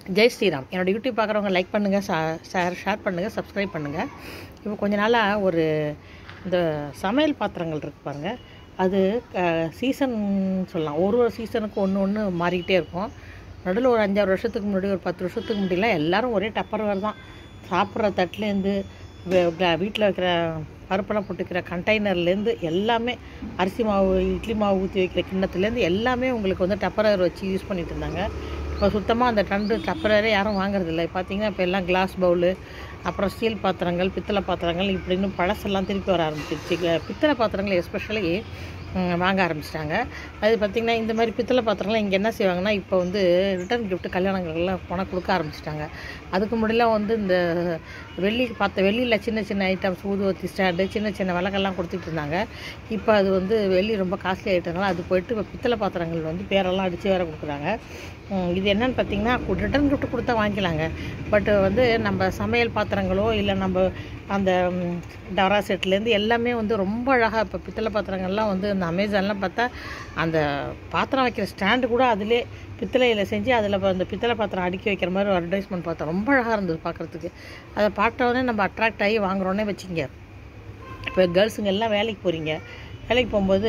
ஜெய் ஸ்ரீராம் என்னோட யூடியூப் பார்க்குறவங்க லைக் பண்ணுங்கள் ஷேர் ஷேர் பண்ணுங்கள் சப்ஸ்கிரைப் பண்ணுங்கள் இப்போ கொஞ்ச நாளாக ஒரு இந்த சமையல் பாத்திரங்கள் இருக்கு பாருங்க அது சீசன் சொல்லலாம் ஒரு ஒரு சீசனுக்கு ஒன்று ஒன்று மாறிக்கிட்டே இருக்கும் நடுவில் ஒரு அஞ்சாறு வருஷத்துக்கு முன்னாடி ஒரு பத்து வருஷத்துக்கு முன்னாடிலாம் எல்லாரும் ஒரே டப்பர்வேர் தான் சாப்பிட்ற தட்டுலேருந்து வீட்டில் வைக்கிற பருப்பெல்லாம் போட்டுக்கிற கண்டெய்னர்லேருந்து எல்லாமே அரிசி மாவு இட்லி மாவு ஊற்றி வைக்கிற கிண்ணத்துலேருந்து எல்லாமே உங்களுக்கு வந்து டப்பரர் வச்சு யூஸ் பண்ணிட்டு இருந்தாங்க இப்போ சுத்தமாக அந்த டண்டு டப்பரரே யாரும் வாங்குறதில்ல பார்த்தீங்கன்னா இப்போ எல்லாம் கிளாஸ் பவுலு அப்புறம் ஸ்டீல் பாத்திரங்கள் பித்தளை பாத்திரங்கள் இப்படின்னு பழசெல்லாம் திருப்பி வர ஆரம்பிச்சிருச்சு பித்தளை பாத்திரங்கள் எஸ்பெஷலி வாங்க ஆரம்பிச்சிட்டாங்க அது பார்த்திங்கன்னா இந்த மாதிரி பித்தளை பாத்திரங்கள்லாம் இங்கே என்ன செய்வாங்கன்னா இப்போ வந்து ரிட்டர்ன் கிஃப்ட் கல்யாணங்கள்லாம் பணம் கொடுக்க ஆரம்பிச்சிட்டாங்க அதுக்கு முன்னாடிலாம் வந்து இந்த வெள்ளி பார்த்த வெள்ளியில் சின்ன சின்ன ஐட்டம்ஸ் ஊதுவத்தி ஸ்டாண்டு சின்ன சின்ன விளக்கெல்லாம் கொடுத்துட்டு இருந்தாங்க இப்போ அது வந்து வெள்ளி ரொம்ப காஸ்ட்லி ஆகிட்டனால அது போயிட்டு இப்போ பித்தளை பாத்திரங்கள் வந்து பேரெல்லாம் அடித்து வேறு கொடுக்குறாங்க இது என்னன்னு பார்த்தீங்கன்னா ரிட்டர்ன் கிஃப்ட் கொடுத்தா வாங்கிக்கலாங்க பட் வந்து நம்ம சமையல் பாத்திரங்களோ இல்லை நம்ம அந்த டவரா செட்லேருந்து எல்லாமே வந்து ரொம்ப அழகாக இப்போ பித்தளை பாத்திரங்கள்லாம் வந்து இந்த அமேசான்லாம் பார்த்தா அந்த பாத்திரம் வைக்கிற ஸ்டாண்டு கூட அதிலே பித்தளையில் செஞ்சு அதில் அந்த பித்தளை பாத்திரம் அடுக்கி வைக்கிற மாதிரி ஒரு அட்வர்டைஸ்மெண்ட் பார்த்தோம் ரொம்ப அழகாக இருந்தது பார்க்குறதுக்கு அதை பார்த்தோன்னே நம்ம அட்ராக்ட் ஆகி வாங்குறோன்னே வச்சுங்க இப்போ கேர்ள்ஸுங்க எல்லாம் வேலைக்கு போகிறீங்க வேலைக்கு போகும்போது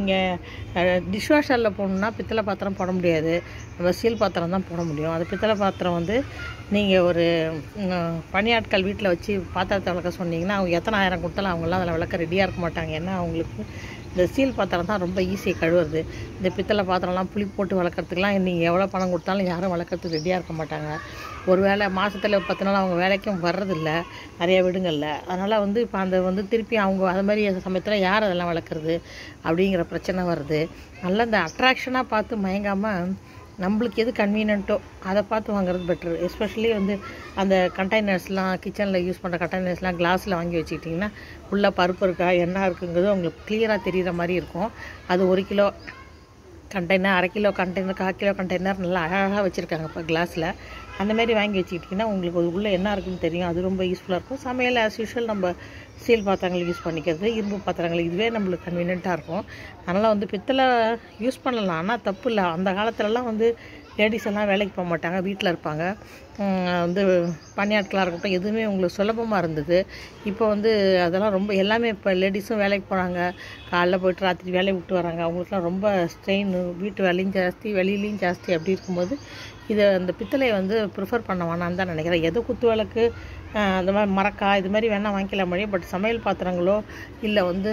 நீங்கள் டிஷ்வாஷரில் போகணுன்னா பித்தளை பாத்திரம் போட முடியாது நம்ம ஸ்டீல் பாத்திரம் தான் போட முடியும் அது பித்தளை பாத்திரம் வந்து நீங்கள் ஒரு பணியாட்கள் வீட்டில் வச்சு பாத்திரத்தை விளக்க சொன்னீங்கன்னா அவங்க எத்தனை ஆயிரம் கொடுத்தாலும் அவங்களாம் அதில் விளக்க ரெடியாக இருக்க மாட்டாங்க ஏன்னா அவங்களுக்கு இந்த ஸ்டீல் பாத்திரம் தான் ரொம்ப ஈஸியாக கழுவுறது இந்த பித்தளை பாத்திரம்லாம் புளி போட்டு வளர்க்குறதுக்குலாம் நீங்கள் எவ்வளோ பணம் கொடுத்தாலும் யாரும் வளர்க்குறதுக்கு ரெடியாக இருக்க மாட்டாங்க ஒரு வேளை மாதத்தில் பத்து நாள் அவங்க வேலைக்கும் வர்றதில்ல நிறைய வீடுங்களில் அதனால் வந்து இப்போ அந்த வந்து திருப்பி அவங்க அது மாதிரி சமயத்தில் யார் அதெல்லாம் வளர்க்குறது அப்படிங்கிற பிரச்சனை வருது நல்லா இந்த அட்ராக்ஷனாக பார்த்து மயங்காமல் நம்மளுக்கு எது கன்வீனியன்ட்டோ அதை பார்த்து வாங்குறது பெட்ரு எஸ்பெஷலி வந்து அந்த கண்டெய்னர்ஸ்லாம் கிச்சனில் யூஸ் பண்ணுற கண்டெய்னர்ஸ்லாம் கிளாஸில் வாங்கி வச்சுக்கிட்டிங்கன்னா உள்ளே பருப்பு இருக்கா என்ன இருக்குங்கிறது உங்களுக்கு கிளியராக தெரிகிற மாதிரி இருக்கும் அது ஒரு கிலோ கண்டெய்னர் அரை கிலோ கண்டெய்னர் கால் கிலோ கண்டெய்னர் நல்லா அழகாக வச்சுருக்காங்க இப்போ கிளாஸில் அந்தமாரி வாங்கி வச்சுக்கிட்டிங்கன்னா உங்களுக்கு அது உள்ளே என்ன இருக்குன்னு தெரியும் அது ரொம்ப யூஸ்ஃபுல்லாக இருக்கும் சமையல் ஆஸ் யூஷுவல் நம்ம ஸ்டீல் பாத்திரங்கள் யூஸ் பண்ணிக்கிறது இரும்பு பாத்திரங்கள் இதுவே நம்மளுக்கு கன்வீனியண்ட்டாக இருக்கும் அதனால் வந்து பித்தளை யூஸ் பண்ணலாம் ஆனால் தப்பு இல்லை அந்த காலத்துலலாம் வந்து லேடிஸ் எல்லாம் வேலைக்கு போக மாட்டாங்க வீட்டில் இருப்பாங்க வந்து பணியாட்களாக இருக்கட்டும் எதுவுமே உங்களுக்கு சுலபமாக இருந்தது இப்போ வந்து அதெல்லாம் ரொம்ப எல்லாமே இப்போ லேடிஸும் வேலைக்கு போகிறாங்க காலைல போய்ட்டு ராத்திரி வேலையை விட்டு வராங்க அவங்களுக்குலாம் ரொம்ப ஸ்ட்ரெயின் வீட்டு வேலையும் ஜாஸ்தி வெளியிலையும் ஜாஸ்தி அப்படி இருக்கும்போது இதை அந்த பித்தளையை வந்து ப்ரிஃபர் பண்ண வேணான்னு தான் நினைக்கிறேன் எதோ குத்து விளக்கு அந்த மாதிரி மரக்காய் இது மாதிரி வேணால் வாங்கிக்கலாம் முடியும் பட் சமையல் பாத்திரங்களோ இல்லை வந்து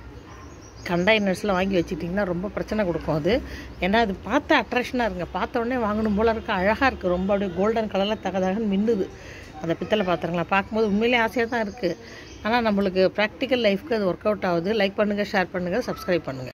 கண்டெய்னர்ஸ்லாம் வாங்கி வச்சுட்டிங்கன்னா ரொம்ப பிரச்சனை கொடுக்கும் அது ஏன்னா அது பார்த்த அட்ராக்ஷனாக இருங்க பார்த்த உடனே வாங்கணும் போல இருக்குது அழகாக இருக்குது ரொம்ப அப்படியே கோல்டன் கலரில் தகதகன்னு மின்னுது அந்த பித்தளை பாத்திரங்களை பார்க்கும்போது உண்மையிலே ஆசையாக தான் இருக்குது ஆனால் நம்மளுக்கு ப்ராக்டிக்கல் லைஃப்க்கு அது ஒர்க் அவுட் ஆகுது லைக் பண்ணுங்கள் ஷேர் பண்ணுங்கள் சப்ஸ்கிரைப் பண்ணுங்கள்